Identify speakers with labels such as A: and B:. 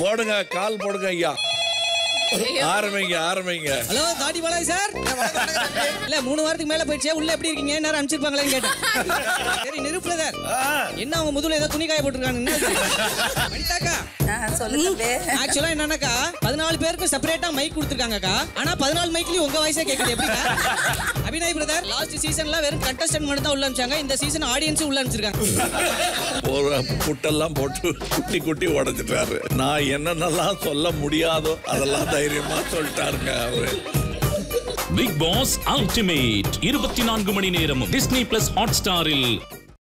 A: போடுங்க கால் போடுங்க ஐயா ஆரம்பிங்க ஆரம்பிங்க
B: ஹலோ தாடி பாலாஜி சார் இல்ல மூணு வாரத்துக்கு மேல போயிடுச்சே உள்ள எப்படி இருக்கீங்க நேரம் அனுப்பிச்சிருப்பாங்களேன்னு கேட்டேன் சரி நிரூபல சார் என்ன அவங்க முதுகுல ஏதோ துணி காய போட்டுருக்காங்க வனிதாக்கா ஆக்சுவலா என்னன்னாக்கா பதினாலு பேருக்கு செப்பரேட்டா மைக் கொடுத்துருக்காங்கக்கா ஆனா பதினாலு மைக்லயும் உங்க வாய்ஸே கேக்குது எப்படிக்கா அபிநய் பிரதர் லாஸ்ட் சீசன்ல வெறும் கண்டஸ்டன்ட் மட்டும் தான் உள்ள அனுப்பிச்சாங்க இந்த சீசன் ஆடியன்ஸும் உள்ள அனுப்பிச்சிருக்காங்க
A: ஒரு புட்டெல்லாம் போட்டு குட்டி குட்டி உடைச்சிட்டாரு நான் என்னென்னலாம் சொல்ல முடியாதோ அதெல்லாம் தைரியமா சொல்லிட்டாருங்க அவரு
C: பிக் பாஸ் அல்டிமேட் இருபத்தி நான்கு மணி நேரமும் டிஸ்னி பிளஸ் ஹாட் ஸ்டாரில்